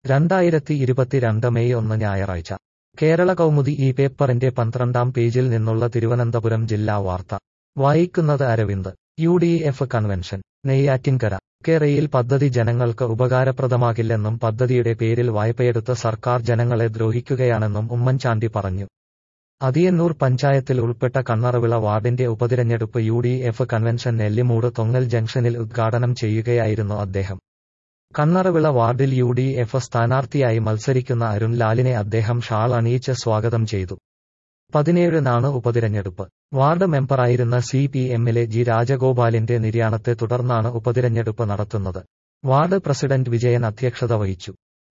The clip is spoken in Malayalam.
രണ്ടായിരത്തി ഇരുപത്തിരണ്ട് മെയ് ഒന്ന് ഞായറാഴ്ച കേരള കൗമുദി ഈ പേപ്പറിന്റെ പന്ത്രണ്ടാം പേജിൽ നിന്നുള്ള തിരുവനന്തപുരം ജില്ലാ വാർത്ത വായിക്കുന്നത് Aravind U D F convention Neyyattinkara K rail പദ്ധതി ജനങ്ങൾക്ക് ഉപകാരപ്രദമാകില്ലെന്നും പദ്ധതിയുടെ പേരിൽ വായ്പയെടുത്ത സർക്കാർ ജനങ്ങളെ ദ്രോഹിക്കുകയാണെന്നും ഉമ്മൻചാണ്ടി പറഞ്ഞു അതിയന്നൂർ പഞ്ചായത്തിൽ ഉൾപ്പെട്ട കണ്ണറവിള വാർഡിന്റെ ഉപതിരഞ്ഞെടുപ്പ് U D F convention Nellimoodu Thongal ജംഗ്ഷനിൽ ഉദ്ഘാടനം ചെയ്യുകയായിരുന്നു അദ്ദേഹം കണ്ണറവിള വാർഡിൽ യു ഡി എഫ് സ്ഥാനാർത്ഥിയായി മത്സരിക്കുന്ന അരുൺ ലാലിനെ അദ്ദേഹം ഷാൾ അണിയിച്ച് സ്വാഗതം ചെയ്തു പതിനേഴിനാണ് ഉപതിരഞ്ഞെടുപ്പ് വാർഡ് മെമ്പറായിരുന്ന സി പി എമ്മിലെ ജി രാജഗോപാലിന്റെ നിര്യാണത്തെ തുടർന്നാണ് ഉപതിരഞ്ഞെടുപ്പ് നടത്തുന്നത് വാർഡ് പ്രസിഡന്റ് വിജയൻ അധ്യക്ഷത വഹിച്ചു